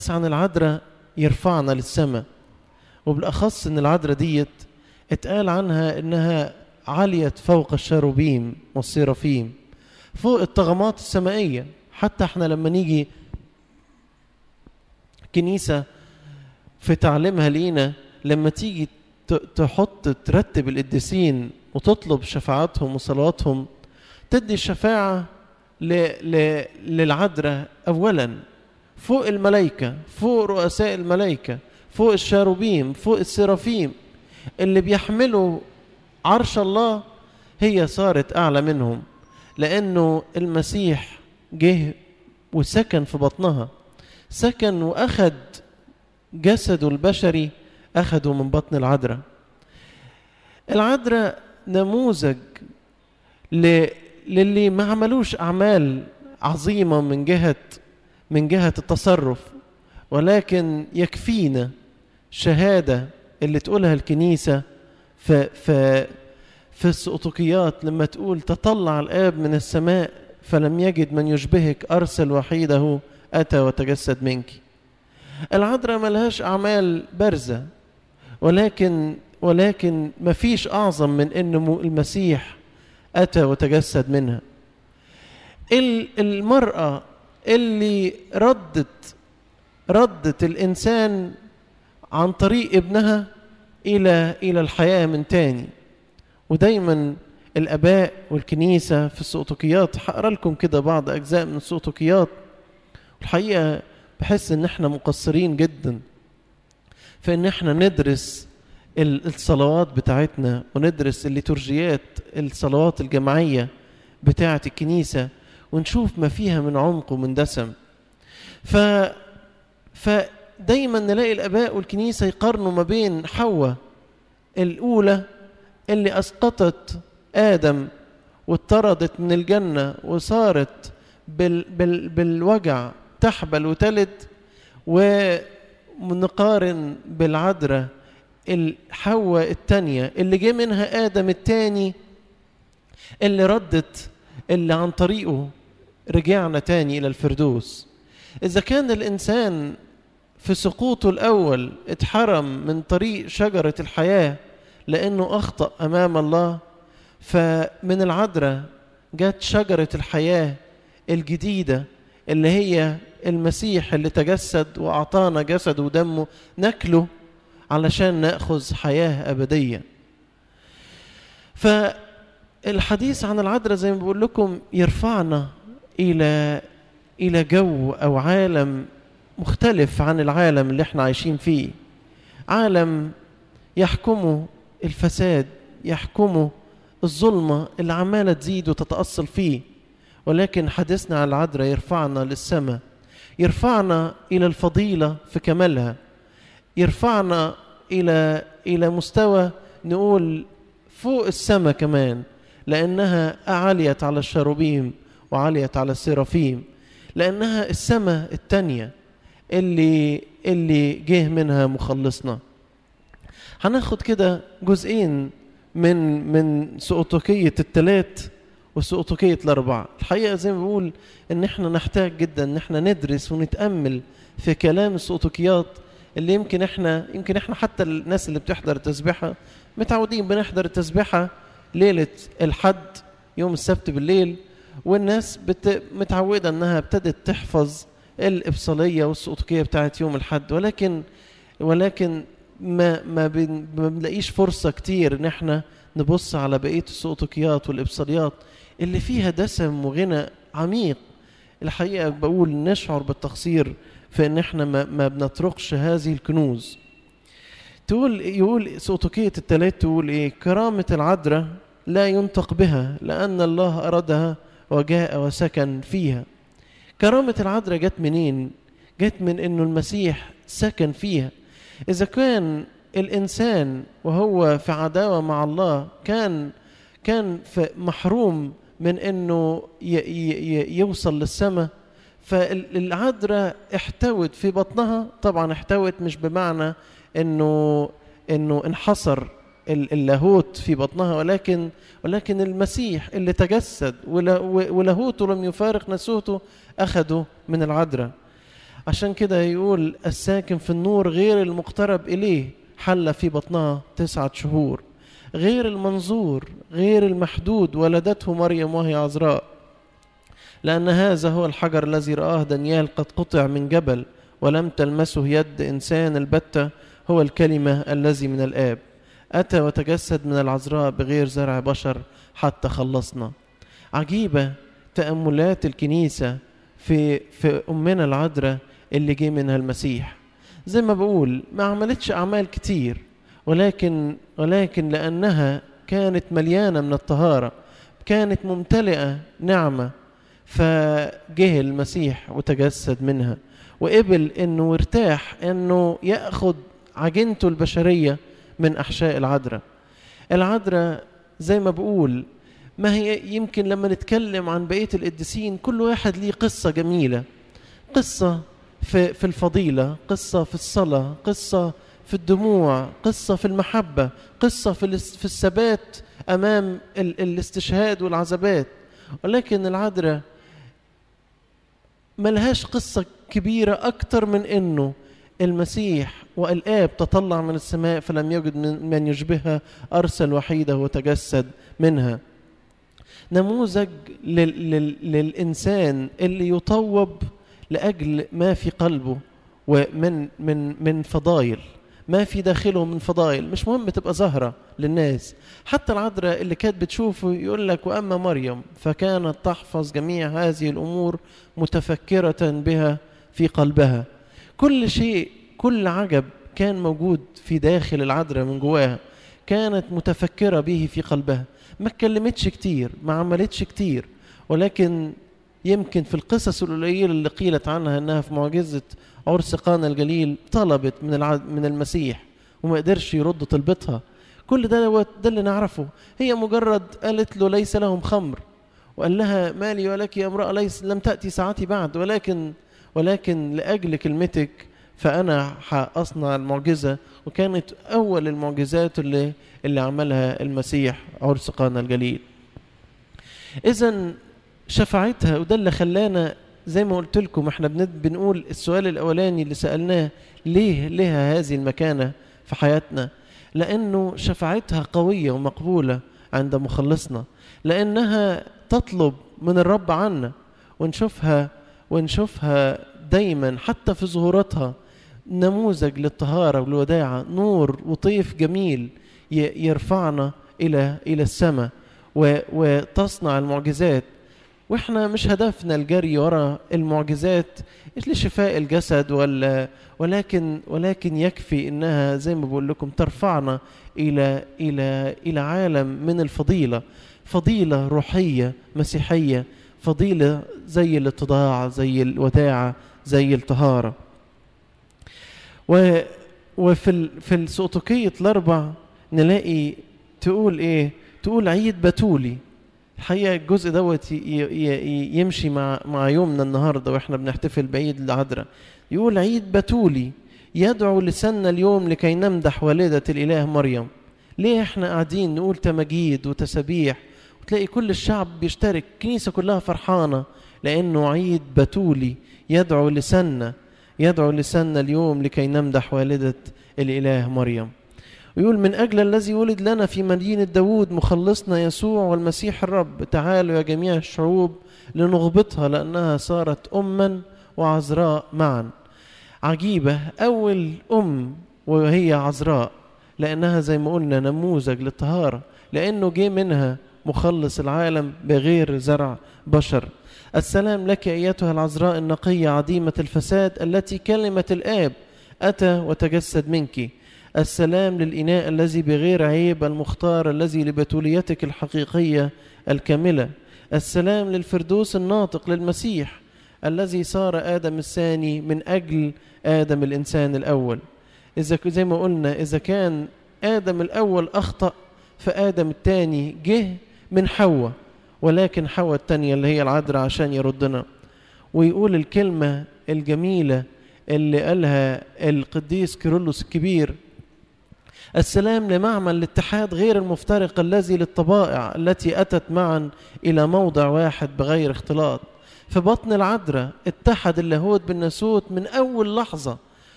عن العذراء يرفعنا للسماء وبالأخص إن العذراء ديت اتقال عنها إنها عليت فوق الشاروبيم والسيرافيم فوق الطغمات السمائية حتى احنا لما نيجي كنيسة في تعليمها لينا لما تيجي تحط ترتب القديسين وتطلب شفاعاتهم وصلواتهم تدي الشفاعة ل... ل... للعذراء أولا فوق الملائكة فوق رؤساء الملائكة فوق الشاروبيم فوق السرافيم اللي بيحملوا عرش الله هي صارت أعلى منهم لأنه المسيح جه وسكن في بطنها سكن وأخد جسده البشري أخده من بطن العذراء العذراء نموذج ل... للي ما عملوش أعمال عظيمة من جهة من جهة التصرف ولكن يكفينا شهادة اللي تقولها الكنيسة في في في السقطقيات لما تقول تطلع الآب من السماء فلم يجد من يشبهك أرسل وحيده أتى وتجسد منك العذراء ملهاش أعمال بارزة ولكن ولكن ما فيش أعظم من أن المسيح أتى وتجسد منها المرأة اللي ردت ردت الإنسان عن طريق ابنها إلى إلى الحياة من تاني ودايما الآباء والكنيسة في السقطقيات هقرا لكم كده بعض أجزاء من السقطقيات الحقيقة بحس إن إحنا مقصرين جدا في إن إحنا ندرس الصلوات بتاعتنا وندرس الليتورجيات الصلوات الجماعية بتاعة الكنيسة ونشوف ما فيها من عمق ومن دسم ف فدايما نلاقي الاباء والكنيسه يقارنوا ما بين حواء الاولى اللي اسقطت ادم واتطردت من الجنه وصارت بال بال بالوجع تحبل وتلد ونقارن بالعذراء الحواء الثانيه اللي جه منها ادم الثاني اللي ردت اللي عن طريقه رجعنا تاني إلى الفردوس إذا كان الإنسان في سقوطه الأول اتحرم من طريق شجرة الحياة لأنه أخطأ أمام الله فمن العذراء جت شجرة الحياة الجديدة اللي هي المسيح اللي تجسد وأعطانا جسده ودمه ناكله علشان نأخذ حياة أبدية فالحديث عن العذراء زي ما بقول لكم يرفعنا إلى إلى جو أو عالم مختلف عن العالم اللي احنا عايشين فيه عالم يحكمه الفساد يحكمه الظلمة اللي عمالة تزيد وتتأصل فيه ولكن حديثنا عن العذراء يرفعنا للسماء يرفعنا إلى الفضيلة في كمالها يرفعنا إلى إلى مستوى نقول فوق السماء كمان لأنها أعليت على الشروبيم وعليت على السرافيم لأنها السماء التانية اللي اللي جه منها مخلصنا هناخد كده جزئين من من سقطوكية التلات وسقطوكية الأربعة الحقيقة زي ما بقول إن إحنا نحتاج جدا إن إحنا ندرس ونتأمل في كلام السقطوكيات اللي يمكن إحنا يمكن إحنا حتى الناس اللي بتحضر التسبيحة متعودين بنحضر التسبيحة ليلة الحد يوم السبت بالليل والناس بت... متعودة انها ابتدت تحفظ الإبصالية والسقوطية بتاعت يوم الحد ولكن ولكن ما ما, بن... ما بنلاقيش فرصة كتير ان احنا نبص على بقية السقوطيات والإبصاليات اللي فيها دسم وغنى عميق الحقيقة بقول نشعر بالتقصير في ان احنا ما, ما بنتركش هذه الكنوز تقول يقول سقوطية التلات تقول ايه كرامة العذراء لا ينطق بها لأن الله أرادها وجاء وسكن فيها كرامة العذراء جت منين؟ جت من انه المسيح سكن فيها إذا كان الإنسان وهو في عداوة مع الله كان كان في محروم من انه ي ي يوصل للسماء فالعذراء احتوت في بطنها طبعا احتوت مش بمعنى انه انه انحصر اللاهوت في بطنها ولكن ولكن المسيح اللي تجسد ولاهوته لم يفارق نسوته أخده من العذراء عشان كده يقول الساكن في النور غير المقترب إليه حل في بطنها تسعة شهور غير المنظور غير المحدود ولدته مريم وهي عذراء لأن هذا هو الحجر الذي رآه دانيال قد قطع من جبل ولم تلمسه يد إنسان البتة هو الكلمة الذي من الآب أتى وتجسد من العذراء بغير زرع بشر حتى خلصنا عجيبة تأملات الكنيسة في في أمنا العذراء اللي جه منها المسيح زي ما بقول ما عملتش أعمال كتير ولكن ولكن لأنها كانت مليانة من الطهارة كانت ممتلئة نعمة فجه المسيح وتجسد منها وقبل انه ارتاح انه ياخد عجينته البشريه من احشاء العذراء العذراء زي ما بقول ما هي يمكن لما نتكلم عن بقيه القديسين كل واحد ليه قصه جميله قصه في في الفضيله قصه في الصلاه قصه في الدموع قصه في المحبه قصه في في الثبات امام ال الاستشهاد والعذابات ولكن العذراء ملهاش قصة كبيرة أكتر من إنه المسيح والآب تطلع من السماء فلم يجد من, من يشبهها أرسل وحيده وتجسد منها نموذج لل لل للإنسان اللي يطوب لأجل ما في قلبه ومن من من فضايل ما في داخله من فضائل مش مهم تبقى ظاهرة للناس حتى العذراء اللي كانت بتشوفه يقول لك وأما مريم فكانت تحفظ جميع هذه الأمور متفكرة بها في قلبها كل شيء كل عجب كان موجود في داخل العذراء من جواها كانت متفكرة به في قلبها ما اتكلمتش كتير ما عملتش كتير ولكن يمكن في القصص القليلة اللي قيلت عنها انها في معجزة عرس قانا الجليل طلبت من العد من المسيح وما قدرش يرد طلبتها كل ده ده اللي نعرفه هي مجرد قالت له ليس لهم خمر وقال لها مالي ولك يا امرأة ليس لم تأتي ساعتي بعد ولكن ولكن لأجل كلمتك فأنا هأصنع المعجزة وكانت أول المعجزات اللي اللي عملها المسيح عرس قانا الجليل إذا شفاعتها وده اللي خلانا زي ما قلت لكم احنا بنقول السؤال الاولاني اللي سالناه ليه لها هذه المكانه في حياتنا لانه شفاعتها قويه ومقبوله عند مخلصنا لانها تطلب من الرب عنا ونشوفها ونشوفها دايما حتى في ظهوراتها نموذج للطهاره والوداعه نور وطيف جميل يرفعنا الى الى السماء وتصنع المعجزات واحنا مش هدفنا الجري ورا المعجزات لشفاء الجسد ولا ولكن ولكن يكفي انها زي ما بقول لكم ترفعنا الى الى الى عالم من الفضيله فضيله روحيه مسيحيه فضيله زي الاتضاع زي الوداعه زي الطهاره و وفي في السؤتوكيه الاربع نلاقي تقول ايه تقول عيد بتولي الحقيقه الجزء دوت يمشي مع مع يومنا النهارده واحنا بنحتفل بعيد العذراء يقول عيد بتولي يدعو لسنا اليوم لكي نمدح والده الاله مريم ليه احنا قاعدين نقول تماجيد وتسابيح وتلاقي كل الشعب بيشترك الكنيسه كلها فرحانه لانه عيد بتولي يدعو لسنا يدعو لسنا اليوم لكي نمدح والده الاله مريم ويقول من أجل الذي ولد لنا في مدينة داود مخلصنا يسوع والمسيح الرب تعالوا يا جميع الشعوب لنغبطها لأنها صارت أما وعذراء معا عجيبة أول أم وهي عذراء لأنها زي ما قلنا نموذج للطهارة لأنه جه منها مخلص العالم بغير زرع بشر السلام لك أيتها العذراء النقية عديمة الفساد التي كلمة الآب أتى وتجسد منك السلام للإناء الذي بغير عيب المختار الذي لبتوليتك الحقيقية الكاملة السلام للفردوس الناطق للمسيح الذي صار آدم الثاني من أجل آدم الإنسان الأول إذا زي ما قلنا إذا كان آدم الأول أخطأ فآدم الثاني جه من حواء ولكن حواء الثانية اللي هي العذراء عشان يردنا ويقول الكلمة الجميلة اللي قالها القديس كيرلس الكبير السلام لمعمل الاتحاد غير المفترق الذي للطبائع التي أتت معا إلى موضع واحد بغير اختلاط في بطن العذراء اتحد اللاهوت بالناسوت من أول لحظة